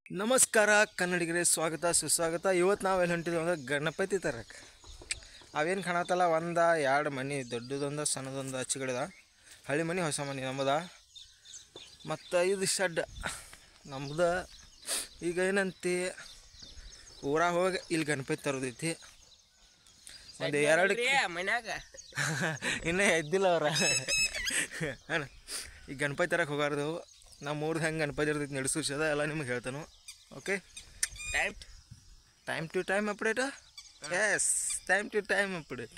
ನಮಸ್ಕಾರ ಕನ್ನಡಿಗರೇ ಸ್ವಾಗತ ಸುಸ್ವಾಗತ ಇವತ್ತು ನಾವು ಎಲ್ಲಿ ಹೊಂಟಿದ್ವಿ ಅಂದ್ರೆ ಗಣಪತಿ ತರಕ್ಕೆ ಅವೇನು ಕಾಣತ್ತಲ್ಲ ಒಂದು ಎರಡು ಮನೆ ದೊಡ್ಡದೊಂದು ಸಣ್ಣದೊಂದು ಹಚ್ಚಿಗಳಿದ ಹಳ್ಳಿ ಮನೆ ಹೊಸ ಮನೆ ನಮ್ಮದ ಮತ್ತು ಇದು ಶೆಡ್ ನಮ್ದು ಈಗ ಏನಂತಿ ಊರಾಗ ಹೋಗಿ ಇಲ್ಲಿ ಗಣಪತಿ ತರೋದೈತಿ ಒಂದು ಎರಡು ಮನ್ಯಾಗ ಇನ್ನೂ ಎದ್ದಿಲ್ಲ ಅವ್ರ ಅಣ್ಣ ಈಗ ಗಣಪತಿ ತರಕ್ಕೆ ಹೋಗಾರ್ದು ನಮ್ಮ ಊರ್ದು ಹೆಂಗೆ ಗಣಪತಿ ಇರ್ತೈತಿ ನಡೆಸೋದ ಎಲ್ಲ ನಿಮ್ಗೆ ಹೇಳ್ತಾನು okay time time to time update yes time to time update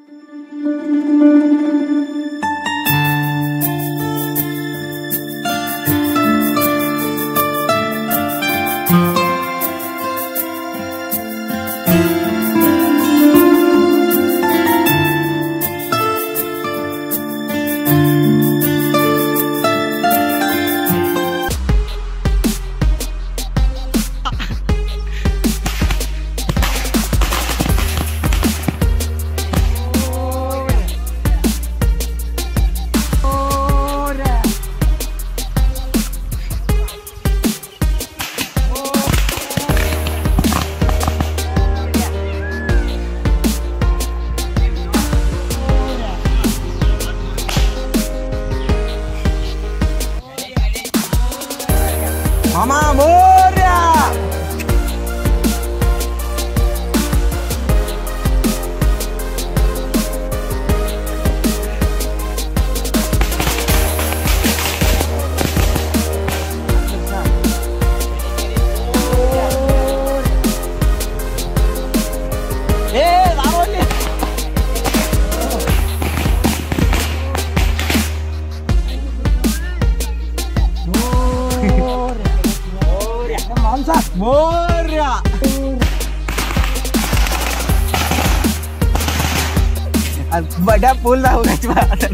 ಮಾಮ ಮೋರ್ಯ ಏ ರಾವಲ್ಲಿ ಮಾಂಸ ಮೋರ್ಯ ಅದು ಬಡ ಪೂಲ್ ಹೋಗಚ್ಚ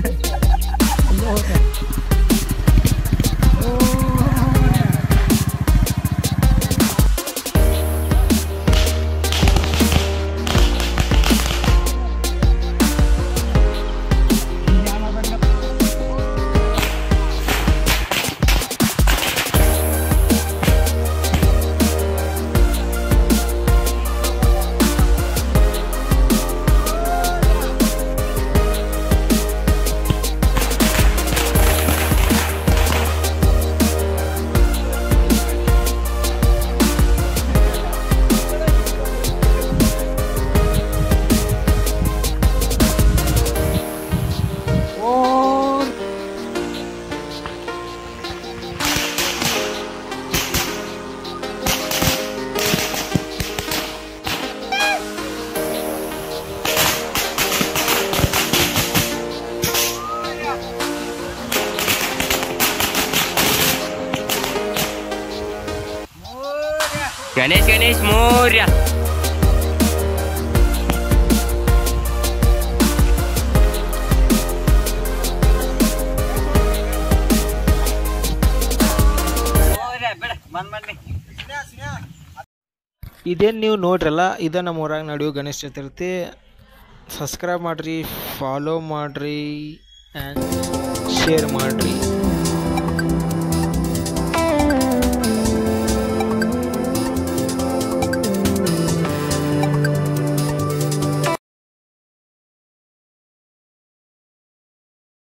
ಗಣೇಶ್ ಗಣೇಶ್ ಮೌರ್ಯ ಇದೇನು ನೀವು ನೋಡ್ರಲ್ಲ ಇದ ನಮ್ಮ ಊರಾಗ ನಡೆಯೋ ಗಣೇಶ ಚತುರ್ಥಿ ಸಬ್ಸ್ಕ್ರೈಬ್ ಮಾಡಿರಿ ಫಾಲೋ ಮಾಡಿರಿ ಆ್ಯಂಡ್ ಶೇರ್ ಮಾಡಿರಿ